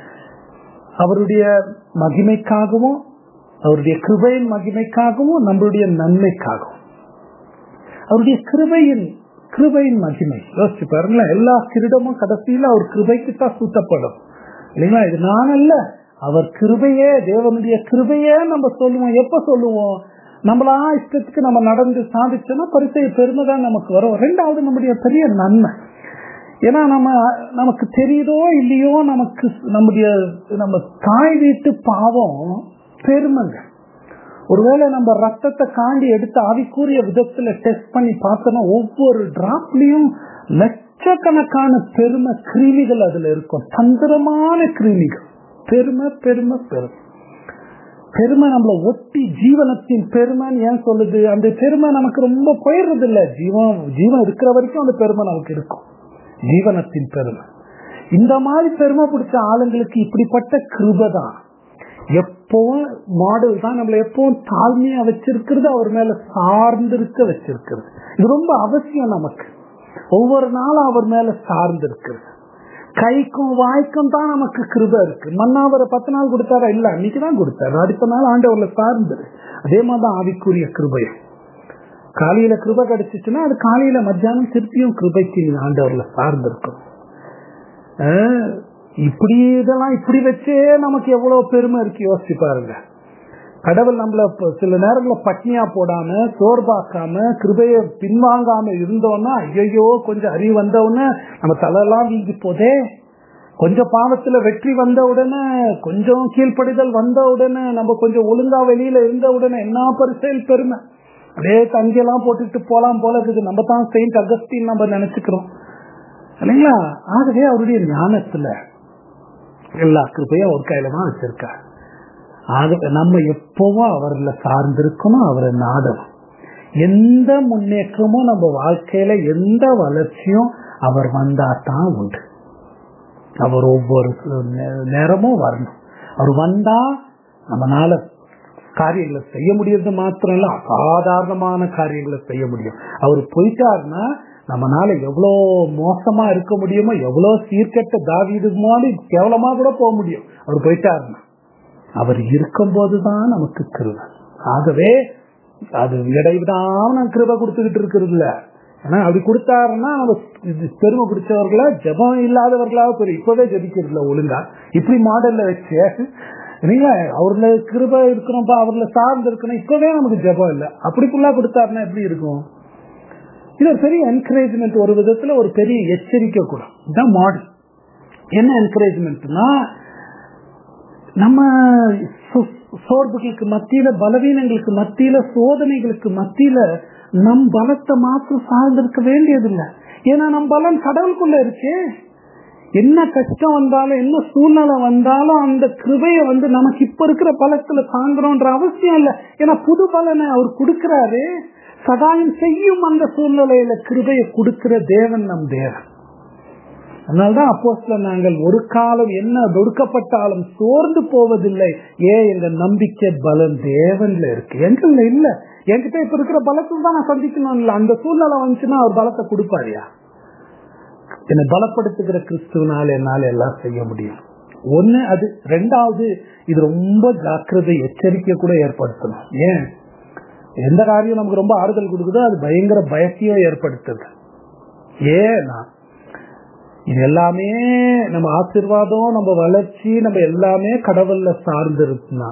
அவருடைய மகிமைக்காகவும் அவருடைய கிருபையின் மகிமைக்காகவும் நம்மளுடைய நன்மைக்காகவும் அவருடைய கிருபையின் கிருபையின் மகிமை யோசிச்சு பாருங்களேன் எல்லா கிரீடமும் கடைசியில அவர் கிருபைக்கு தான் சூட்டப்படும் இல்லைங்களா இது நான் அல்ல அவர் கிருபையே தேவனுடைய கிருபையே நம்ம சொல்லுவோம் எப்ப சொல்லுவோம் நம்மளா இஷ்டத்துக்கு நம்ம நடந்து சாதிச்சோம்னா பரிசை பெருமை தான் நமக்கு வரும் ரெண்டாவது நம்முடைய பெரிய நன்மை ஏன்னா நம்ம நமக்கு தெரியுதோ இல்லையோ நமக்கு நம்முடைய நம்ம தாய் வீட்டு பாவம் பெருமைங்க ஒருவேளை நம்ம ரத்தத்தை காண்டி எடுத்து ஆவிக்கூறிய விதத்துல டெஸ்ட் பண்ணி பார்த்தோம்னா ஒவ்வொரு டிராப்லயும் லட்சக்கணக்கான பெருமை கிருமிகள் அதுல இருக்கும் தந்திரமான கிருமிகள் பெருமை பெருமை பெருமை பெருமை நம்மள ஒட்டி ஜீவனத்தின் பெருமைன்னு ஏன் சொல்லுது அந்த பெருமை நமக்கு ரொம்ப போயிடுறது இல்ல ஜீவன் ஜீவன் இருக்கிற வரைக்கும் அந்த பெருமை நமக்கு இருக்கும் ஜீவனத்தின் பெருமை இந்த மாதிரி பெருமை பிடிச்ச ஆளுங்களுக்கு இப்படிப்பட்ட கிருபை தான் எப்பவும் மாடல் தான் நம்மள எப்பவும் தாழ்மையா வச்சிருக்கிறது அவர் மேல சார்ந்திருக்க வச்சிருக்கிறது இது ரொம்ப அவசியம் நமக்கு ஒவ்வொரு நாளும் அவர் மேல சார்ந்து இருக்கிறது கைக்கும் வாய்க்கும் தான் நமக்கு கிருப இருக்கு மன்னாவரை பத்து நாள் கொடுத்தாரா இல்ல அன்னைக்கு தான் கொடுத்தாரு அடுத்த நாள் ஆண்டவர்ல சார்ந்தது அதே மாதிரிதான் ஆவிக்குரிய கிருபையும் காலையில கிருபை கிடைச்சிச்சுன்னா அது காலையில மத்தியானம் திருப்பியும் கிருபைக்கு நீ ஆண்டவர்ல சார்ந்திருக்கும் ஆஹ் இப்படி இதெல்லாம் இப்படி வச்சே நமக்கு எவ்வளவு பெருமை இருக்கு யோசிச்சு பாருங்க கடவுள் நம்மள ப- சில நேரங்கள பட்னியா போடாம சோர்பாக்காம கிருபைய பின்வாங்காம இருந்தோம்னா ஐயோ கொஞ்சம் அறிவு வந்தவுடனே நம்ம தலையெல்லாம் வீங்கி போதே கொஞ்சம் பாவத்துல வெற்றி வந்த உடனே கொஞ்சம் கீழ்ப்படிதல் வந்த உடனே நம்ம கொஞ்சம் ஒழுங்கா வெளியில இருந்த உடனே என்ன பரிசெயல் பெருமை அதே தங்கியெல்லாம் போட்டுட்டு போலாம் போல இருக்குது நம்ம தான் செயின்ட் அகஸ்டின் நம்ம நினைச்சுக்கிறோம் இல்லைங்களா ஆகவே அவருடைய ஞானத்துல எல்லா கிருபையும் ஒரு கையில தான் வச்சிருக்கார் ஆகவே நம்ம எப்பவும் அவர்ல சார்ந்திருக்கணும் அவரை நாடணும் எந்த முன்னேற்றமும் நம்ம வாழ்க்கையில எந்த வளர்ச்சியும் அவர் வந்தா தான் உண்டு அவர் ஒவ்வொரு நே- நேரமும் வரணும் அவர் வந்தா நம்மனால காரியங்களை செய்ய முடியறது மாத்திரம் இல்ல அசாதாரணமான காரியங்களை செய்ய முடியும் அவர் போயிட்டாருன்னா நம்மனால எவ்வளோ மோசமா இருக்க முடியுமோ எவ்வளோ சீர்கெட்ட தாவீது மாதிரி கேவலமா கூட போக முடியும் அவர் போயிட்டாருன்னா அவர் இருக்கும்போது தான் நமக்கு கிருபை ஆகவே அது இடைவிடாம நான் கிருபை கொடுத்துக்கிட்டு இருக்கிறது இல்ல ஏன்னா அப்படி கொடுத்தாருன்னா நம்ம இது பெருமை பிடிச்சவர்களா ஜபம் இல்லாதவர்களா பெரிய இப்பவே ஜபிக்கிறது இல்ல ஒழுங்கா இப்படி மாடல்ல வச்சு நீங்க அவர்ல கிருபை இருக்கணும்ப்பா அவர்ல சார்ந்து இருக்கணும் இப்பவே நமக்கு ஜபம் இல்ல அப்படி ஃபுல்லா கொடுத்தாருன்னா எப்படி இருக்கும் இது ஒரு பெரிய என்கரேஜ்மெண்ட் ஒரு விதத்துல ஒரு பெரிய எச்சரிக்கை கூட இதுதான் மாடல் என்ன என்கரேஜ்மெண்ட்னா நம்ம சோ- சோர்வுகளுக்கு மத்தியில பலவீனங்களுக்கு மத்தியில சோதனைகளுக்கு மத்தியில நம் பலத்தை மாத்திரம் சார்ந்திருக்க வேண்டியதில்லை ஏன்னா நம் பலம் கடவுளுக்குள்ள இருக்கே என்ன கஷ்டம் வந்தாலும் என்ன சூழ்நிலை வந்தாலும் அந்த கிருபைய வந்து நமக்கு இப்ப இருக்கிற பலத்துல தாங்குறோன்ற அவசியம் இல்லை ஏன்னா புது பலனை அவர் கொடுக்கிறாரு சகாயம் செய்யும் அந்த சூழ்நிலையில கிருபையை கொடுக்கிற தேவன் நம் தேவன் அதனால்தான் அப்போஸ்ல நாங்கள் ஒரு காலம் என்ன ஒடுக்கப்பட்டாலும் சோர்ந்து போவதில்லை ஏன் எங்க நம்பிக்கை பலம் தேவன்ல இருக்கு எங்கள்ல இல்ல என்கிட்ட இப்ப இருக்கிற பலத்தில் தான் நான் சந்திக்கணும் இல்ல அந்த சூழ்நிலை வந்துச்சுன்னா அவர் பலத்தை கொடுப்பாரியா என்னை பலப்படுத்துகிற கிறிஸ்துவனால என்னால எல்லாம் செய்ய முடியும் ஒண்ணு அது ரெண்டாவது இது ரொம்ப ஜாக்கிரதை எச்சரிக்கை கூட ஏற்படுத்தணும் ஏன் எந்த காரியம் நமக்கு ரொம்ப ஆறுதல் கொடுக்குதோ அது பயங்கர பயத்தையும் ஏற்படுத்துது ஏன்னா இது எல்லாமே நம்ம ஆசீர்வாதம் நம்ம வளர்ச்சி நம்ம எல்லாமே கடவுள்ல சார்ந்து இருக்குன்னா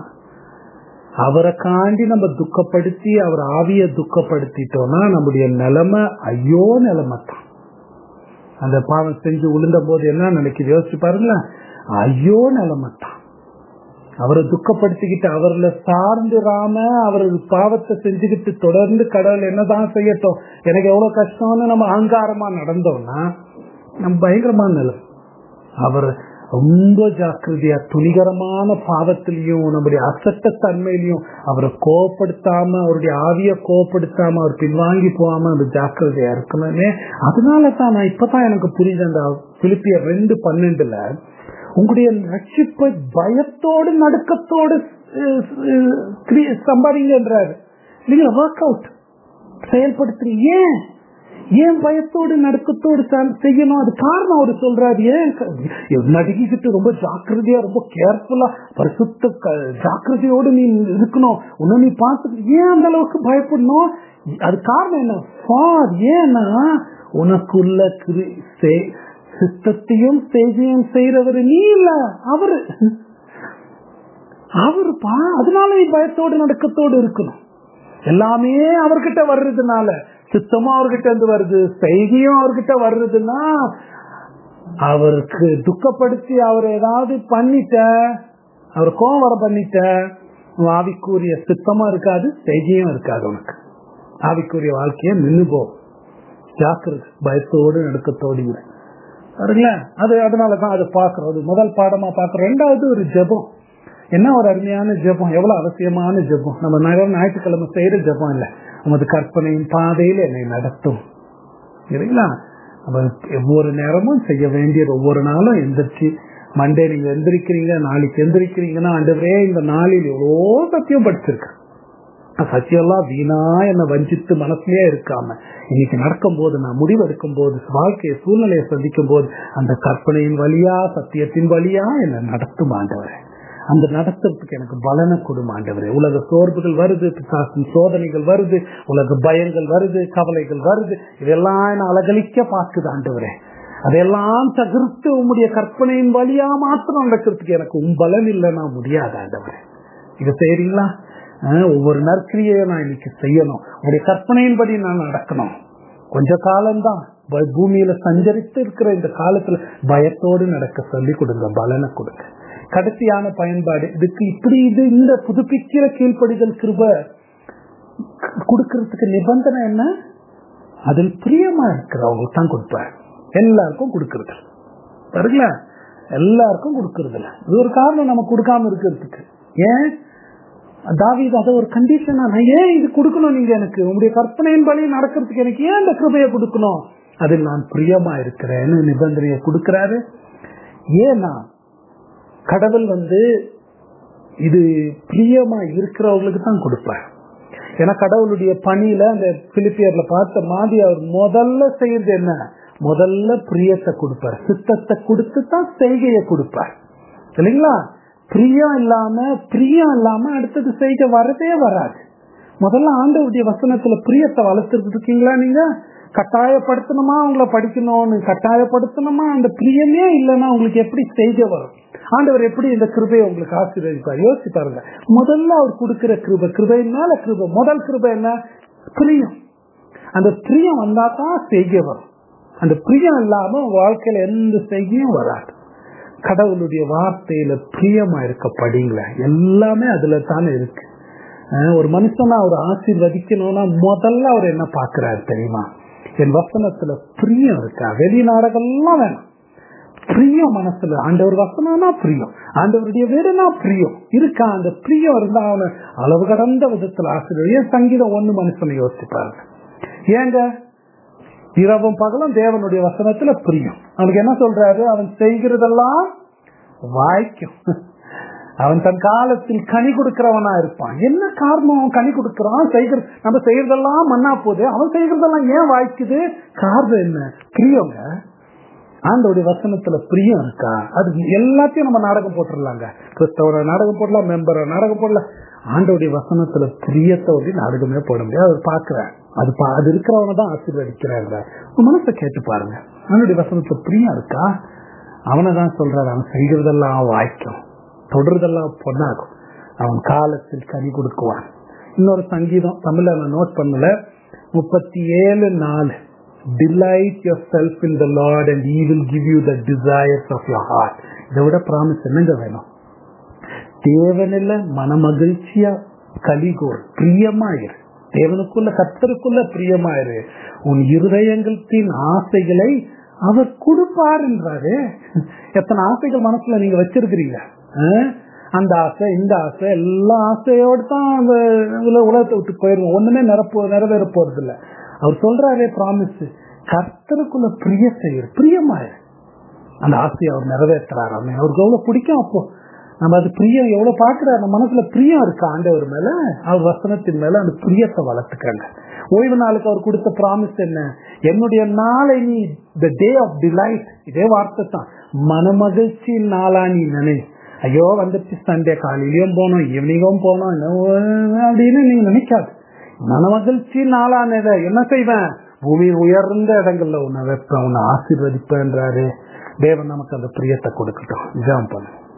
அவரை காண்டி நம்ம துக்கப்படுத்தி அவர் ஆவிய துக்கப்படுத்திட்டோம்னா நம்முடைய நிலைமை ஐயோ நிலைமை தான் அந்த பாவம் செஞ்சு விழுந்த போது என்ன நினைக்குது யோசிச்சு பாருங்களேன் ஐயோ நிலைமை தான் அவரை துக்கப்படுத்திக்கிட்டு அவர்ல சார்ந்துராம அவர் பாவத்தை செஞ்சுக்கிட்டு தொடர்ந்து கடவுள் என்னதான் செய்யட்டும் எனக்கு எவ்வளவு கஷ்டம்னு நம்ம அகங்காரமா நடந்தோம்னா நம்ம பயங்கரமான நிலை அவர் ரொம்ப ஜாக்கிரதையா துணிகரமான பாவத்திலையும் நம்முடைய அசட்ட தன்மையிலையும் அவரை கோவப்படுத்தாம அவருடைய ஆவிய கோவப்படுத்தாம அவர் பின்வாங்கி போகாம அந்த ஜாக்கிரதையா இருக்கணுமே அதனால தான் நான் இப்பதான் எனக்கு புரியுது அந்த பிலிப்பிய ரெண்டு பன்னெண்டுல உங்களுடைய ரட்சிப்பை பயத்தோடு நடுக்கத்தோடு அஹ், அஹ், கிரி- சம்பாதிங்கன்றாரு நீங்க ஒர்க் அவுட் செயல்படுத்துறீங்க ஏன் ஏன் பயத்தோடு நடுக்கத்தோடு சா- செய்யணும் அது காரணம் அவர் சொல்றாரு ஏன் க- நடுக்கிக்கிட்டு ரொம்ப ஜாக்கிரதையா ரொம்ப கேர்ஃபுல்லா பரிசுத்த க- ஜாக்கிரதையோடு நீ இருக்கணும் உன்னை நீ பார்த்து ஏன் அந்த அளவுக்கு பயப்படணும் அது காரணம் என்ன ஃபார் ஏன்னா உனக்குள்ள கிரி- செய்- சித்தத்தையும் செய்தியும் செய்யறவர் நீ இல்ல அவரு அவருப்பா அதனால நீ பயத்தோடு நடுக்கத்தோடு இருக்கணும் எல்லாமே அவர்கிட்ட வர்றதுனால சித்தமும் அவர்கிட்ட இருந்து வருது செய்தியும் அவர்கிட்ட வர்றதுன்னா அவருக்கு துக்கப்படுத்தி அவர் ஏதாவது பண்ணிட்ட அவர் கோவம் வர பண்ணிட்ட உன் ஆவிக்குரிய சித்தமும் இருக்காது செய்தியும் இருக்காது உனக்கு ஆவிக்குரிய வாழ்க்கைய நின்று போ ஜாக்கிரதை பயத்தோடு நடுக்கத்தோடு இரு பாருங்களேன் அது அதனாலதான் அதை பாக்குறோம் அது முதல் பாடமா பாக்குறோம் ரெண்டாவது ஒரு ஜெபம் என்ன ஒரு அருமையான ஜெபம் எவ்வளவு அவசியமான ஜெபம் நம்ம நேரம் ஞாயிற்றுக்கிழமை செய்யற ஜெபம் இல்ல உமது கற்பனையின் பாதையில என்னை நடத்தும் சரிங்களா நம்ம ஒவ்வொரு நேரமும் செய்ய வேண்டியது ஒவ்வொரு நாளும் எந்திரிச்சு மண்டே நீங்க எந்திரிக்கிறீங்க நாளைக்கு எந்திரிக்கிறீங்கன்னா ஆண்டவரே இந்த நாளில் எவ்வளோ சத்தியம் படிச்சிருக்கேன் சத்தியெல்லாம் வீணா என்ன வஞ்சித்து மனசுலயே இருக்காம இன்னைக்கு நடக்கும் போது நான் முடிவெடுக்கும் போது வாழ்க்கையை சூழ்நிலையை சந்திக்கும் போது அந்த கற்பனையின் வழியா சத்தியத்தின் வழியா என்ன நடத்தும் ஆண்டவரே அந்த நடத்துறதுக்கு எனக்கு பலனை கொடுமா ஆண்டவரே உலக சோர்வுகள் வருது பிசாசின் சோதனைகள் வருது உலக பயங்கள் வருது கவலைகள் வருது இதெல்லாம் என்ன அலகலிக்க பார்க்குது ஆண்டவரே அதையெல்லாம் தவிர்த்து உம்முடைய கற்பனையின் வழியா மாத்திரம் நடக்கிறதுக்கு எனக்கு உன் பலன் இல்லைன்னா முடியாது ஆண்டவரே இதை செய்யறீங்களா அஹ் ஒவ்வொரு நற்கிரியை நான் இன்னைக்கு செய்யணும் உங்களுடைய கற்பனையின்படி நான் நடக்கணும் கொஞ்ச காலம்தான் ப- பூமியில சஞ்சரித்து இருக்கிற இந்த காலத்துல பயத்தோடு நடக்க சொல்லி கொடுங்க பலனை கொடுங்க கடைசியான பயன்பாடு இதுக்கு இப்படி இது இந்த புதுப்பிக்கிற கீழ்ப்படிதல் கிருப கொடுக்கறதுக்கு நிபந்தனை என்ன அதில் பிரியமா இருக்கிறவங்களுக்கு தான் கொடுப்பார் எல்லாருக்கும் கொடுக்கறது பாருங்களா எல்லாருக்கும் கொடுக்கறது இல்ல இது ஒரு காரணம் நம்ம கொடுக்காம இருக்கிறதுக்கு ஏன் தாவீது அதை ஒரு கண்டிஷனா நான் ஏன் இது கொடுக்கணும் நீங்க எனக்கு உங்களுடைய கற்பனையின் படி நடக்கிறதுக்கு எனக்கு ஏன் இந்த கிருபையை கொடுக்கணும் அதில் நான் பிரியமா இருக்கிறேன்னு நிபந்தனையை கொடுக்கிறாரு ஏன்னா கடவுள் வந்து இது பிரியமா இருக்கிறவங்களுக்கு தான் கொடுப்பார் ஏன்னா கடவுளுடைய பணியில அந்த பிலிப்பியர்ல பார்த்த மாதிரி அவர் முதல்ல செய்யறது என்ன முதல்ல பிரியத்தை கொடுப்பார் சித்தத்தை கொடுத்து தான் செய்கையை கொடுப்பார் இல்லைங்களா பிரியம் இல்லாம பிரியம் இல்லாம அடுத்தது செய்கை வரதே வராது முதல்ல ஆண்டவருடைய வசனத்துல பிரியத்தை வளர்த்துட்டு இருக்கீங்களா நீங்க கட்டாயப்படுத்தணுமா உங்களை படிக்கணும்னு கட்டாயப்படுத்தணுமா அந்த பிரியமே இல்லைன்னா உங்களுக்கு எப்படி செய்கை வரும் ஆண்டவர் எப்படி இந்த கிருபையை உங்களுக்கு ஆசீர்வதிப்பார் யோசிச்சு பாருங்க முதல்ல அவர் கொடுக்கிற கிருபை கிருபை மேல கிருபை முதல் கிருபை என்ன பிரியம் அந்த பிரியம் வந்தா தான் செய்கை வரும் அந்த பிரியம் இல்லாம வாழ்க்கையில எந்த செய்கையும் வராது கடவுளுடைய வார்த்தையில பிரியமா இருக்க படிங்களேன் எல்லாமே அதுல தானே இருக்கு அஹ் ஒரு மனுஷனா அவர் ஆசீர்வதிக்கணும்னா முதல்ல அவர் என்ன பாக்குறாரு தெரியுமா என் வசனத்துல பிரியம் இருக்கா வெளிநாடகம்லாம் வேணும் பிரியம் மனசுல ஆண்டவர் வசனம்னா பிரியம் ஆண்டவருடைய வேறுனா பிரியம் இருக்கா அந்த பிரியம் இருந்தா அவனை அளவு கடந்த விதத்துல ஆசிரியர் ஏன் சங்கீதம் ஒண்ணு மனுஷனை யோசிப்பாரு ஏங்க இரவும் பகலும் தேவனுடைய வசனத்துல பிரியம் அவனுக்கு என்ன சொல்றாரு அவன் செய்கிறதெல்லாம் வாய்க்கும் அவன் தன் காலத்தில் கனி கொடுக்கிறவனா இருப்பான் என்ன காரணம் அவன் கனி கொடுக்கிறான் செய்கிற நம்ம செய்யறதெல்லாம் மண்ணா போகுது அவன் செய்யறதெல்லாம் ஏன் வாய்க்குது காரணம் என்ன பிரியங்க ஆண்டோடைய வசனத்துல பிரியம் இருக்கா அது எல்லாத்தையும் நம்ம நாடகம் போட்டுடலாங்க கிறிஸ்தவர நாடகம் போடலாம் மெம்பர நாடகம் போடலாம் ஆண்டோடைய வசனத்துல பிரியத்தை வந்து நாடகமே போட முடியாது அது பாக்குறேன் அது பா- அது இருக்கிறவங்க தான் ஆசீர்வதிக்கிறாங்க உங்க மனசை கேட்டு பாருங்க அவனுடைய வசனத்துல பிரியம் இருக்கா அவனை தான் சொல்றாரு அவன் செய்கிறதெல்லாம் வாய்க்கும் தொடர்றதெல்லாம் பொண்ணாகும் அவன் காலத்தில் கனி கொடுக்குவான் இன்னொரு சங்கீதம் தமிழ்ல நான் நோட் பண்ணல முப்பத்தி ஏழு நாலு delight yourself in the Lord and he will give you the desires of your heart இதை விட ப்ராமிஸ் என்னங்க வேணும் தேவனில் மனமகிழ்ச்சியா கலிகோர் பிரியமாயிரு தேவனுக்குள்ள கர்த்தருக்குள்ள பிரியமாயிரு உன் இருதயங்களின் ஆசைகளை அவர் கொடுப்பார் என்றாரு எத்தனை ஆசைகள் மனசுல நீங்க வச்சிருக்கிறீங்க ஆ? அந்த ஆசை இந்த ஆசை எல்லா ஆசையோடு தான் அந்த இதுல உலகத்தை விட்டு போயிருவோம் ஒண்ணுமே நிரப்போ நிறைவேற போறது இல்ல அவர் சொல்றாரே ப்ராமிஸ் கர்த்தருக்குள்ள பிரிய செய்யற பிரியமாயிரு அந்த ஆசையை அவர் நிறைவேற்றுறாராமே அவருக்கு எவ்வளவு பிடிக்கும் அப்போ நம்ம அது பிரியம் எவ்வளவு பாக்குறாரு நம்ம மனசுல பிரியம் இருக்கு ஆண்டவர் மேல அவர் வசனத்தின் மேல அந்த பிரியத்தை வளர்த்துக்காங்க ஓய்வு நாளுக்கு அவர் கொடுத்த ப்ராமிஸ் என்ன என்னுடைய நாளை நீ த டே ஆஃப் டிலைட் இதே வார்த்தை தான் மனமகிழ்ச்சி நாளா நீ நினை ஐயோ வந்துச்சு சண்டே காலையிலயும் போனோம் ஈவினிங்கும் போனோம் என்ன அப்படின்னு நீங்க நினைக்காது மனமகிழ்ச்சி நாளானத என்ன செய்வேன் பூமியின் உயர்ந்த இடங்கள்ல உன்னை வைப்பேன் உன்னை ஆசீர்வதிப்பேன்றாரு தேவன் நமக்கு அந்த பிரியத்தை கொடுக்கட்டும் இதான் பண்ணு